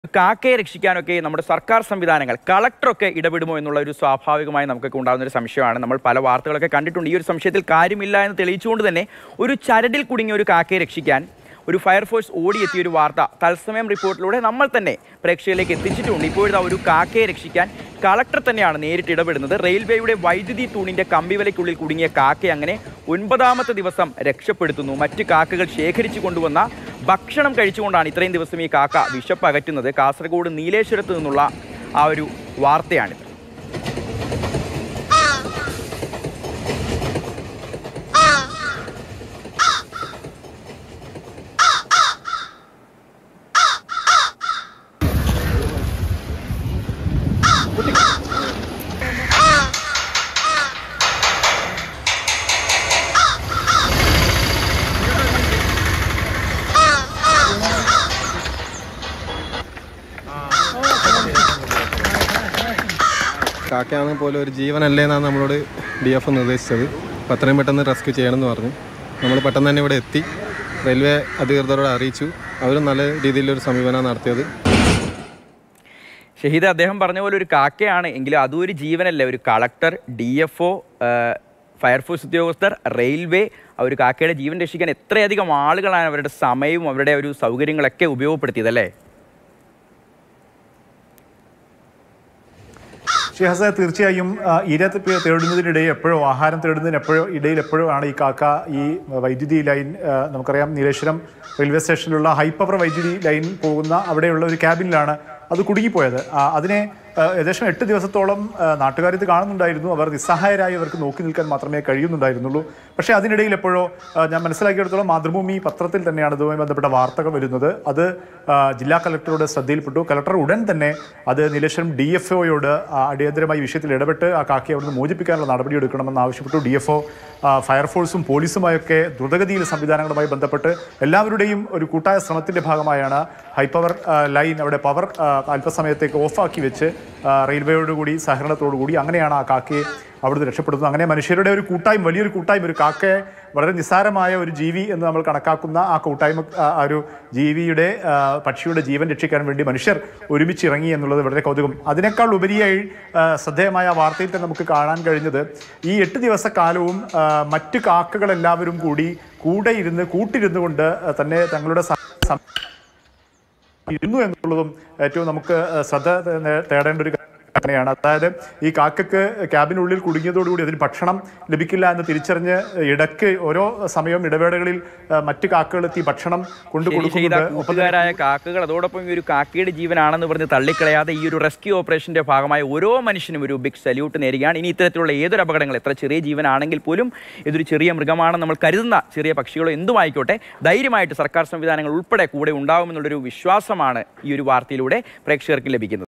കാക്കയെ രക്ഷിക്കാനൊക്കെ നമ്മുടെ സർക്കാർ സംവിധാനങ്ങൾ കളക്ടറൊക്കെ ഇടപെടുമോ എന്നുള്ള ഒരു സ്വാഭാവികമായി നമുക്കൊക്കെ ഉണ്ടാകുന്ന ഒരു സംശയമാണ് നമ്മൾ പല വാർത്തകളൊക്കെ കണ്ടിട്ടുണ്ട് ഈ ഒരു സംശയത്തിൽ കാര്യമില്ല എന്ന് തെളിയിച്ചുകൊണ്ട് തന്നെ ഒരു ചരടിൽ കുടുങ്ങിയ ഒരു കാക്കയെ രക്ഷിക്കാൻ ഒരു ഫയർഫോഴ്സ് ഓടിയെത്തിയ ഒരു വാർത്ത തത്സമയം റിപ്പോർട്ടിലൂടെ നമ്മൾ തന്നെ പ്രേക്ഷകരിലേക്ക് എത്തിച്ചിട്ടുണ്ട് ഇപ്പോഴത്തെ ഒരു കാക്കയെ രക്ഷിക്കാൻ കളക്ടർ തന്നെയാണ് നേരിട്ട് ഇടപെടുന്നത് റെയിൽവേയുടെ വൈദ്യുതി തൂണിന്റെ കമ്പിവലയ്ക്കുള്ളിൽ കുടുങ്ങിയ കാക്കയെ അങ്ങനെ ഒൻപതാമത്തെ ദിവസം രക്ഷപ്പെടുത്തുന്നു മറ്റ് കാക്കകൾ ശേഖരിച്ചു കൊണ്ടുവന്ന ഭക്ഷണം കഴിച്ചുകൊണ്ടാണ് ഇത്രയും ദിവസം ഈ കാക്ക വിശപ്പ് അകറ്റുന്നത് കാസർഗോഡ് നീലേശ്വരത്ത് നിന്നുള്ള ആ ഒരു വാർത്തയാണിത് കാക്കയാണെങ്കിൽ പോലും ഒരു ജീവനല്ലേ എന്നാണ് നമ്മളോട് ഡി എഫ് നിർദ്ദേശിച്ചത് അപ്പോൾ അത്രയും പെട്ടെന്ന് റെസ്ക്യൂ ചെയ്യണമെന്ന് പറഞ്ഞു നമ്മൾ പെട്ടെന്ന് തന്നെ ഇവിടെ എത്തി റെയിൽവേ അധികൃതരോട് അറിയിച്ചു അവരും നല്ല രീതിയിലൊരു സമീപനമാണ് നടത്തിയത് ഷഹീദ് അദ്ദേഹം പറഞ്ഞ പോലെ ഒരു കാക്കയാണ് എങ്കിലും അതും ഒരു ജീവനല്ല ഒരു collector D F O fire force ഉദ്യോഗസ്ഥർ റെയിൽവേ ആ ഒരു കാക്കയുടെ ജീവൻ രക്ഷിക്കാൻ എത്രയധികം ആളുകളാണ് അവരുടെ സമയവും അവരുടെ ഒരു സൗകര്യങ്ങളൊക്കെ ഉപയോഗപ്പെടുത്തിയത് അല്ലേ ഷിഹാസ തീർച്ചയായും ആ, ഇര തെ- തേടുന്നതിനിടെ എപ്പോഴോ ആഹാരം തേടുന്നതിന് എപ്പോഴോ ഇടയിൽ എപ്പോഴോ ആണ് ഈ കാക്ക ഈ വൈദ്യുതി ലൈൻ ആ, നമുക്കറിയാം നീലേശ്വരം റെയിൽവേ സ്റ്റേഷനിലുള്ള ഹൈ പവർ വൈദ്യുതി ലൈൻ പോകുന്ന അവിടെയുള്ള ഒരു ക്യാബിനിലാണ് അത് കുടുങ്ങിപ്പോയത് ആ, അതിനെ ആ, ഏകദേശം എട്ട് ദിവസത്തോളം നാട്ടുകാർ ഇത് കാണുന്നുണ്ടായിരുന്നു അവർ നിസ്സഹായരായി അവർക്ക് നോക്കി നിൽക്കാൻ മാത്രമേ കഴിയുന്നുണ്ടായിരുന്നുള്ളൂ പക്ഷേ അതിനിടയിൽ എപ്പോഴോ ആ, ഞാൻ മനസ്സിലാക്കിയെടുത്തോളം മാതൃഭൂമി പത്രത്തിൽ തന്നെയാണ് ഇതുമായി ബന്ധപ്പെട്ട വാർത്തകൾ വരുന്നത് അത് ആ, ജില്ലാ കളക്ടറുടെ ശ്രദ്ധയിൽപ്പെട്ടു കളക്ടർ ഉടൻ തന്നെ അത് നീലേശ്വരം ഡി എഫ് ഒയോട് അടിയന്തരമായി വിഷയത്തിൽ ഇടപെട്ട് ആ കാക്കയെ അവിടുന്ന് മോചിപ്പിക്കാനുള്ള നടപടി എടുക്കണമെന്ന് ആവശ്യപ്പെട്ടു ഡി എഫ് ഒ ഫയർഫോഴ്സും പോലീസുമായൊക്കെ ദ്രുതഗതിയിൽ സംവിധാനങ്ങളുമായി ബന്ധപ്പെട്ട് എല്ലാവരുടെയും ഒരു കൂട്ടായ ശ്രമത്തിന്റെ ഭാഗമായാണ് ഹൈ പവർ ആ, ലൈൻ അവിടെ പവർ ആ, അല്പസമയത്തേക്ക് ഓഫാക്കി വെച്ച് ആ, റെയിൽവേയോട് കൂടി സഹകരണത്തോടു കൂടി അങ്ങനെയാണ് ആ കാക്കയെ അവിടുന്ന് രക്ഷപ്പെടുന്നത് അങ്ങനെ മനുഷ്യരുടെ ഒരു കൂട്ടായ്മ വലിയൊരു കൂട്ടായ്മ ഒരു കാക്കയെ വളരെ നിസ്സാരമായ ഒരു ജീവി എന്ന് നമ്മൾ കണക്കാക്കുന്ന ആ കൂട്ടായ്മ ആ ആ ഒരു ജീവിയുടെ ആ, പക്ഷിയുടെ ജീവൻ രക്ഷിക്കാൻ വേണ്ടി മനുഷ്യർ ഒരുമിച്ച് ഇറങ്ങി എന്നുള്ളത് വളരെ കൗതുകം അതിനേക്കാൾ ഉപരിയായി ആ, ശ്രദ്ധേയമായ ആ വാർത്തയിൽ തന്നെ നമുക്ക് കാണാൻ കഴിഞ്ഞത് ഈ എട്ട് ദിവസക്കാലവും ആ, മറ്റ് കാക്കകളെല്ലാവരും കൂടി കൂടെ ഇരുന്ന് കൂട്ടിരുന്നു കൊണ്ട് തന്നെ തങ്ങളുടെ സ- സം- ഇരുന്നു എന്നുള്ളതും ഏറ്റവും നമുക്ക് ശ്രദ്ധ തേ- തേടേണ്ട ഒരു കാര്യമാണ് അതായത് ഈ കാക്കക്ക് ക്യാബിനുള്ളിൽ കുടുങ്ങിയതോടുകൂടി അതിന് ഭക്ഷണം ലഭിക്കില്ല എന്ന് തിരിച്ചറിഞ്ഞ് ഇടയ്ക്ക് ഓരോ സമയവും ഇടവേളകളിൽ ആ, മറ്റ് കാക്കകൾ എത്തി ഭക്ഷണം കൊണ്ടു ശരി ചെയ്ത കൊടുക്കുന്നുണ്ട് ഒപ്പം തന്നെ കൂട്ടുകാരായ കാക്കകൾ അതോടൊപ്പം ഈ ഒരു കാക്കയുടെ ജീവനാണെന്ന് പറഞ്ഞ് തള്ളിക്കളയാതെ ഈ ഒരു റെസ്ക്യൂ ഓപ്പറേഷന്റെ ഭാഗമായി ഓരോ മനുഷ്യനും ഒരു ബിഗ് സല്യൂട്ട് നേരുകയാണ് ഇനി ഇത്തരത്തിലുള്ള ഏതൊരു അപകടങ്ങൾ എത്ര ചെറിയ ജീവനാണെങ്കിൽ പോലും ഇതൊരു ചെറിയ മൃഗമാണെന്ന് നമ്മൾ കരുതുന്ന ചെറിയ പക്ഷികളോ എന്തുമായിക്കോട്ടെ ധൈര്യമായിട്ട് സർക്കാർ സംവിധാനങ്ങൾ ഉൾപ്പെടെ കൂടെ ഉണ്ടാവുമെന്നുള്ളൊരു വിശ്വാസമാണ് ഈ ഒരു വാർത്തയിലൂടെ പ്രേക്ഷകർക്ക് ലഭിക്കുന്നത്